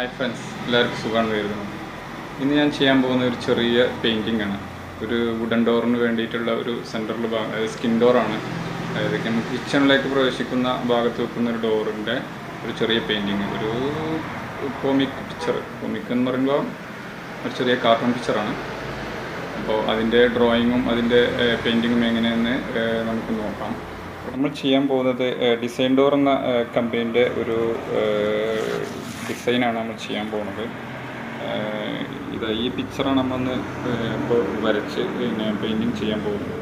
hi friends എല്ലാവർക്കും സുഖമാണ് കരുതുന്നു ഇന്ന് ഞാൻ ചെയ്യാൻ പോകുന്ന ഒരു ചെറിയ പെയിൻറ്റിംഗ് ആണ് ഒരു വുഡൻ ഡോറിന് വേണ്ടിയിട്ടുള്ള ഒരു സെൻറ്ററിൽ ഭാഗം അതായത് സ്കിൻ ഡോറാണ് അതായത് നമുക്ക് കിച്ചണിലേക്ക് പ്രവേശിക്കുന്ന ഭാഗത്ത് വെക്കുന്ന ഒരു ഡോറിൻ്റെ ഒരു ചെറിയ പെയിൻറ്റിങ് ഒരു കോമിക് പിക്ചർ കോമിക് എന്ന് പറയുമ്പോൾ ഒരു ചെറിയ കാർട്ടൂൺ പിക്ചറാണ് അപ്പോൾ അതിൻ്റെ ഡ്രോയിങ്ങും അതിൻ്റെ പെയിൻറ്റിങ്ങും എങ്ങനെയെന്ന് ഏഹ്, നമുക്ക് നോക്കാം നമ്മൾ ചെയ്യാൻ പോകുന്നത് ഡിസൈൻ ഡോർ എന്ന കമ്പനീൻ്റെ ഒരു ഡിസൈനാണ് നമ്മൾ ചെയ്യാൻ പോകുന്നത് ഏഹ്, ഇത് ഈ പിക്ചറാണ് നമ്മളൊന്ന് ഇപ്പോൾ വരച്ച് പിന്നെ പെയിൻറ്റിങ് ചെയ്യാൻ പോകുന്നത്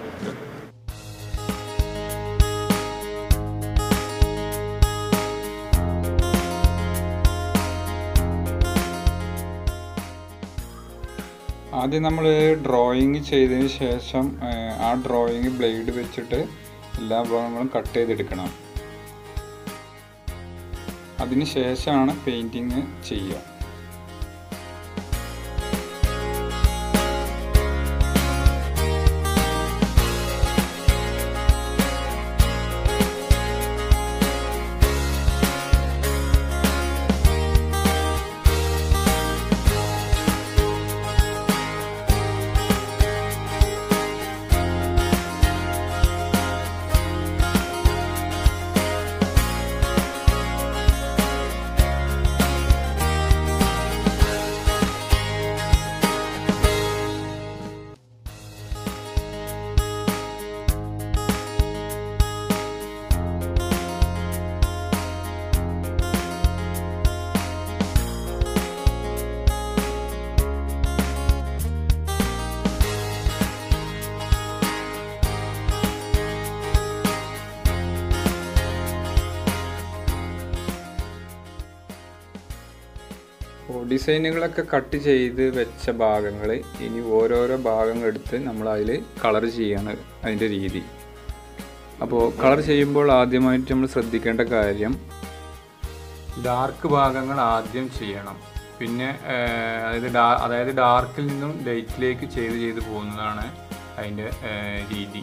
ആദ്യം നമ്മൾ ഡ്രോയിങ് ചെയ്തതിന് ശേഷം ഏഹ്, ആ ഡ്രോയിങ് ബ്ലേഡ് വെച്ചിട്ട് എല്ലാ ഭാഗങ്ങളും കട്ട് ചെയ്തെടുക്കണം അതിന് ശേഷമാണ് പെയിൻറ്റിങ് ചെയ്യുക അപ്പോൾ ഡിസൈനുകളൊക്കെ കട്ട് ചെയ്ത് വെച്ച ഭാഗങ്ങൾ ഇനി ഓരോരോ ഭാഗങ്ങൾ എടുത്ത് നമ്മൾ അതിൽ കളർ ചെയ്യാണ് അതിൻ്റെ രീതി അപ്പോൾ കളർ ചെയ്യുമ്പോൾ ആദ്യമായിട്ട് നമ്മൾ ശ്രദ്ധിക്കേണ്ട കാര്യം ഡാർക്ക് ഭാഗങ്ങൾ ആദ്യം ചെയ്യണം പിന്നെ ഏഹ്, അതായത് ഡാ അതായത് ഡാർക്കിൽ നിന്നും ലൈറ്റിലേക്ക് ചെയ്ത് ചെയ്ത് പോകുന്നതാണ് അതിൻ്റെ ഏഹ്, രീതി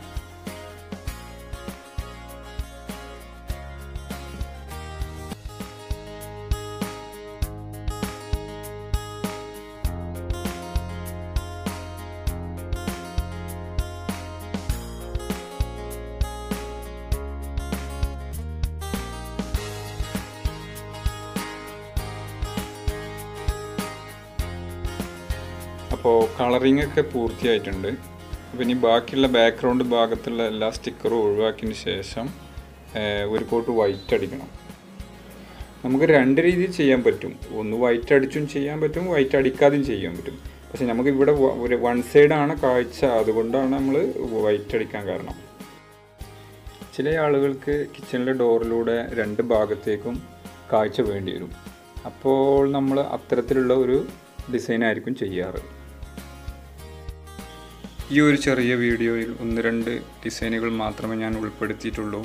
അപ്പോൾ കളറിംഗ് ഒക്കെ പൂർത്തിയായിട്ടുണ്ട് അപ്പോൾ ഇനി ബാക്കിയുള്ള ബാക്ക്ഗ്രൗണ്ട് ഭാഗത്തുള്ള എല്ലാ സ്റ്റിക്കറും ഒഴിവാക്കിയതിന് ശേഷം ഏഹ്, ഒരു കോട്ട് വൈറ്റ് അടിക്കണം നമുക്ക് രണ്ട് രീതിയിൽ ചെയ്യാൻ പറ്റും ഒന്ന് വൈറ്റ് അടിച്ചും ചെയ്യാൻ പറ്റും വൈറ്റ് അടിക്കാതെയും ചെയ്യാൻ പറ്റും പക്ഷെ നമുക്ക് ഇവിടെ വ- ഒരു വൺ സൈഡാണ് കാഴ്ച അതുകൊണ്ടാണ് നമ്മൾ വൈറ്റ് അടിക്കാൻ കാരണം ചില ആളുകൾക്ക് കിച്ചണിലെ ഡോറിലൂടെ രണ്ട് ഭാഗത്തേക്കും കാഴ്ച വേണ്ടി വരും അപ്പോൾ നമ്മൾ അത്തരത്തിലുള്ള ഒരു ഡിസൈൻ ആയിരിക്കും ചെയ്യാറ് ഈ ഒരു ചെറിയ വീഡിയോയിൽ ഒന്ന് രണ്ട് ഡിസൈനുകൾ മാത്രമേ ഞാൻ ഉൾപ്പെടുത്തിയിട്ടുള്ളൂ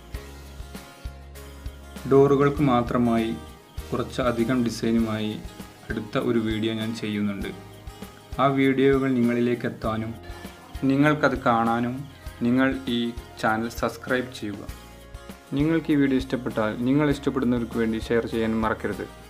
ഡോറുകൾക്ക് മാത്രമായി കുറച്ച് അധികം ഡിസൈനുമായി അടുത്ത ഒരു വീഡിയോ ഞാൻ ചെയ്യുന്നുണ്ട് ആ വീഡിയോകൾ നിങ്ങളിലേക്ക് എത്താനും നിങ്ങൾക്കത് കാണാനും നിങ്ങൾ ഈ ചാനൽ സബ്സ്ക്രൈബ് ചെയ്യുക നിങ്ങൾക്ക് ഈ വീഡിയോ ഇഷ്ടപ്പെട്ടാൽ നിങ്ങൾ ഇഷ്ടപ്പെടുന്നവർക്ക് വേണ്ടി ഷെയർ ചെയ്യാൻ മറക്കരുത്